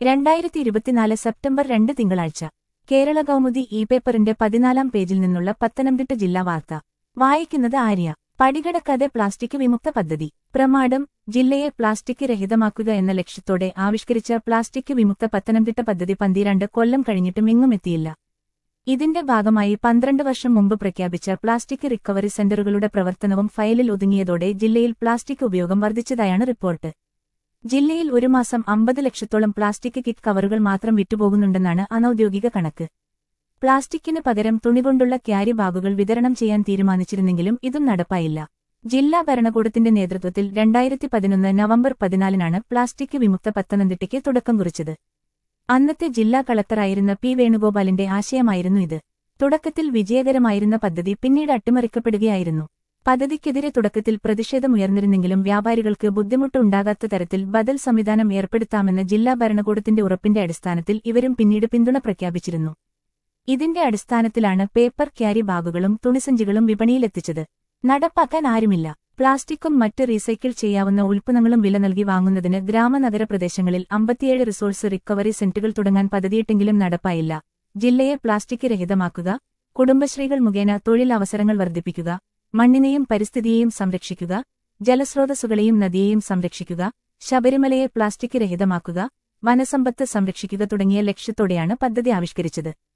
രണ്ടായിരത്തി ഇരുപത്തിനാല് സെപ്റ്റംബർ രണ്ട് തിങ്കളാഴ്ച കേരള കൗമുദി ഇ പേപ്പറിന്റെ പതിനാലാം പേജിൽ നിന്നുള്ള പത്തനംതിട്ട ജില്ലാ വാർത്ത വായിക്കുന്നത് ആര്യ പടികടക്കാതെ പ്ലാസ്റ്റിക് വിമുക്ത പദ്ധതി പ്രമാടം ജില്ലയെ പ്ലാസ്റ്റിക് രഹിതമാക്കുക എന്ന ലക്ഷ്യത്തോടെ ആവിഷ്കരിച്ച പ്ലാസ്റ്റിക് വിമുക്ത പത്തനംതിട്ട പദ്ധതി പന്തിരണ്ട് കൊല്ലം കഴിഞ്ഞിട്ടും എങ്ങും എത്തിയില്ല ഇതിന്റെ ഭാഗമായി പന്ത്രണ്ട് വർഷം മുമ്പ് പ്രഖ്യാപിച്ച പ്ലാസ്റ്റിക് റിക്കവറി സെന്ററുകളുടെ പ്രവർത്തനവും ഫയലിൽ ഒതുങ്ങിയതോടെ ജില്ലയിൽ പ്ലാസ്റ്റിക് ഉപയോഗം വർദ്ധിച്ചതായാണ് റിപ്പോർട്ട് ജില്ലയിൽ ഒരു മാസം അമ്പത് ലക്ഷത്തോളം പ്ലാസ്റ്റിക് കിറ്റ് കവറുകൾ മാത്രം വിറ്റുപോകുന്നുണ്ടെന്നാണ് അനൌദ്യോഗിക കണക്ക് പ്ലാസ്റ്റിക്കിന് പകരം തുണികൊണ്ടുള്ള ക്യാരി ബാഗുകൾ വിതരണം ചെയ്യാൻ തീരുമാനിച്ചിരുന്നെങ്കിലും ഇതും നടപ്പായില്ല ജില്ലാ ഭരണകൂടത്തിന്റെ നേതൃത്വത്തിൽ രണ്ടായിരത്തി പതിനൊന്ന് നവംബർ പതിനാലിനാണ് പ്ലാസ്റ്റിക് വിമുക്ത പത്തനംതിട്ടയ്ക്ക് തുടക്കം കുറിച്ചത് അന്നത്തെ ജില്ലാ കളക്ടറായിരുന്ന പി വേണുഗോപാലിന്റെ ആശയമായിരുന്നു ഇത് തുടക്കത്തിൽ വിജയകരമായിരുന്ന പദ്ധതി പിന്നീട് അട്ടിമറിക്കപ്പെടുകയായിരുന്നു പദ്ധതിക്കെതിരെ തുടക്കത്തിൽ പ്രതിഷേധമുയർന്നിരുന്നെങ്കിലും വ്യാപാരികൾക്ക് ബുദ്ധിമുട്ടുണ്ടാകാത്ത തരത്തിൽ ബദൽ സംവിധാനം ഏർപ്പെടുത്താമെന്ന ജില്ലാ ഭരണകൂടത്തിന്റെ ഉറപ്പിന്റെ അടിസ്ഥാനത്തിൽ ഇവരും പിന്നീട് പിന്തുണ പ്രഖ്യാപിച്ചിരുന്നു ഇതിന്റെ അടിസ്ഥാനത്തിലാണ് പേപ്പർ ക്യാരി ബാഗുകളും തുണിസഞ്ചികളും വിപണിയിലെത്തിച്ചത് നടപ്പാക്കാൻ ആരുമില്ല പ്ലാസ്റ്റിക്കും മറ്റ് റീസൈക്കിൾ ചെയ്യാവുന്ന ഉൽപ്പന്നങ്ങളും വില നൽകി വാങ്ങുന്നതിന് ഗ്രാമനഗര പ്രദേശങ്ങളിൽ അമ്പത്തിയേഴ് റിസോഴ്സ് റിക്കവറി സെന്ററുകൾ തുടങ്ങാൻ പദ്ധതിയിട്ടെങ്കിലും നടപ്പായില്ല ജില്ലയെ പ്ലാസ്റ്റിക് രഹിതമാക്കുക കുടുംബശ്രീകൾ മുഖേന തൊഴിൽ അവസരങ്ങൾ വർദ്ധിപ്പിക്കുക മണ്ണിനെയും പരിസ്ഥിതിയെയും സംരക്ഷിക്കുക ജലസ്രോതസ്സുകളെയും നദിയെയും സംരക്ഷിക്കുക ശബരിമലയെ പ്ലാസ്റ്റിക് രഹിതമാക്കുക വനസമ്പത്ത് സംരക്ഷിക്കുക തുടങ്ങിയ ലക്ഷ്യത്തോടെയാണ് പദ്ധതി ആവിഷ്കരിച്ചത്